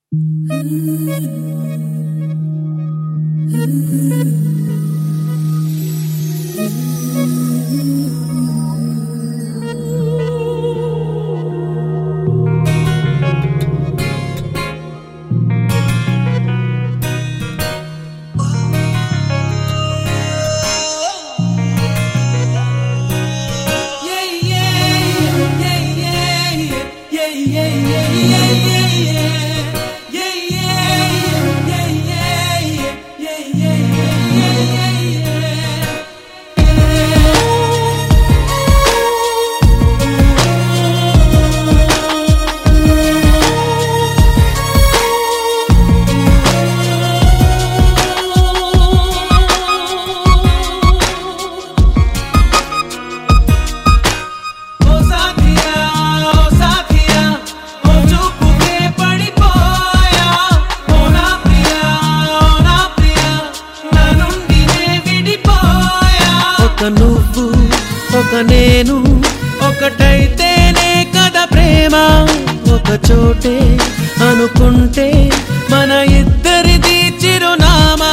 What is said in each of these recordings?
ఓ సాథియా ఓ సాథియా ఓ చూపుకే పడిపోయా ఓ నా ప్రియా ఓ నా ప్రియా నా నుండి నే విడిపోయా ఒక నువ్వు ఒక నేను ఒకటైతేనే కదా ప్రేమ ఒక చోటే అనుకుంటే మన ఇద్దరిది చిరునామా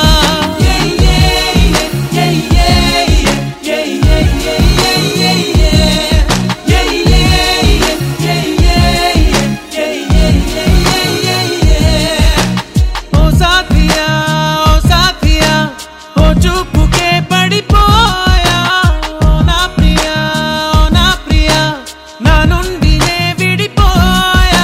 ఓ సాథియా ఓ సాథియా ఓ చూపుకే పడిపోయా ఓ నా ప్రియా ఓ నా ప్రియా నా నుండి నే విడిపోయా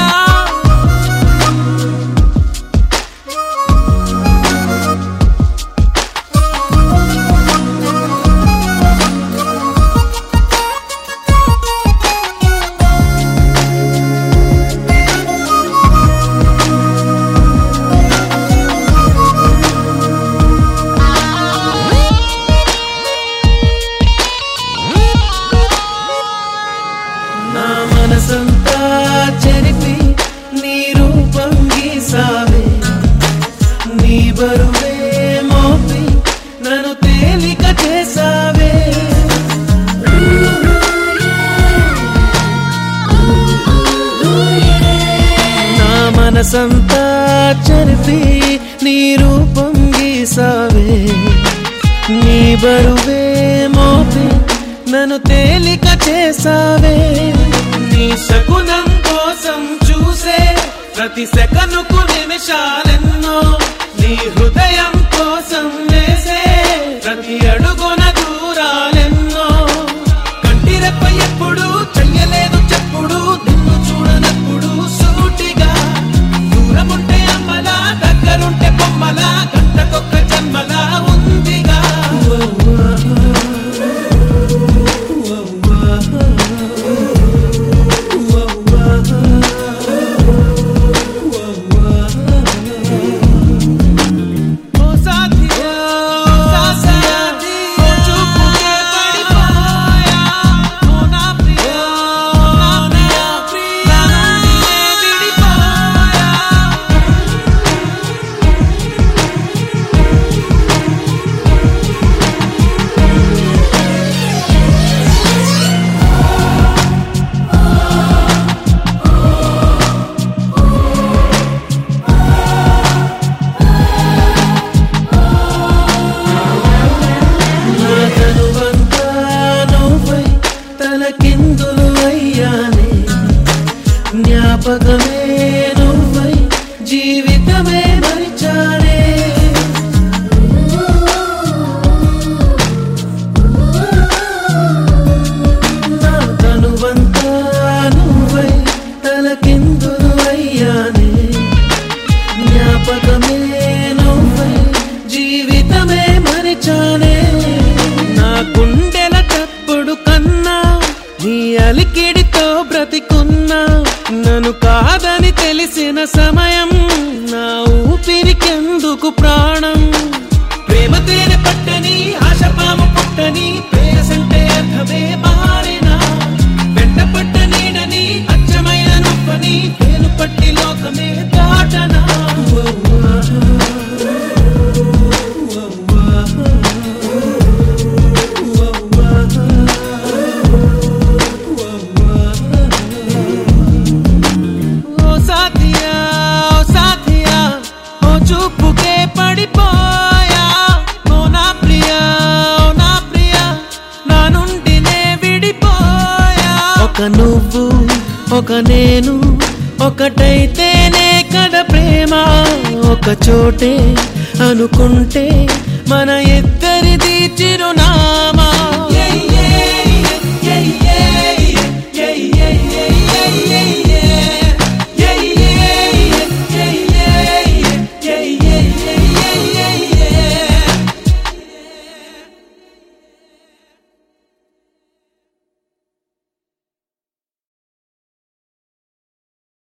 నా మనసంతా చెరిపి నీ రూపం గీసావే నీ బరువే మోపి నన్ను తేలిక చేసావే నా మనసంతా చెరిపి నీ రూపం గీసావే నీ బరువే మోపి నన్ను తేలిక చేసావే నీ శకునం కోసం చూసే ప్రతి సెకనుకు నిమిషాలెన్నో నీ హృదయం కోసం వేసే ప్రతి అడుగున దూరాలెన్నో కంటిరెప్ప ఎప్పుడు చెయ్యలేదు చెప్పుడు నిన్ను చూడనప్పుడు సూటిగా దూరముంటే అమ్మలా దగ్గరుంటే బొమ్మలా గంటకొక్క జన్మలా ఉందిగా ఓ సాథియా ఓ సాథియా ఓ చూపుకే పడిపోయా ఓ నా ప్రియా ఓ నా ప్రియా నా నుండి నే విడిపోయా నా కనువంతా నువ్వై తలకిందులు అయ్యానే జ్ఞాపకమే నువ్వై జీవితమే మరిచానే నా కనువంతా నువ్వై తలకిందులు అయ్యానే జ్ఞాపకమే నువ్వై జీవితమే మరిచానే నా గుండెల చప్పుడు కన్నా నీ అలికిడితో బ్రతికున్నా నన్ను కాదని తెలిసిన సమయం నా ఊపిరికెందుకు ప్రాణం ప్రేమ తేనె పట్టని ఆశపాము పుట్టని ప్రేయసంటే అర్థమే మారినా వెంట పట్ట నీడని అచ్చమైన నొప్పని పేరు పట్టి లోకమే దాటనా ఓ సాథియా ఓ సాథియా ఒక నువ్వు ఒక నేను ఒకటైతేనే కద ప్రేమ ఒక చోటే అనుకుంటే మన ఇద్దరిది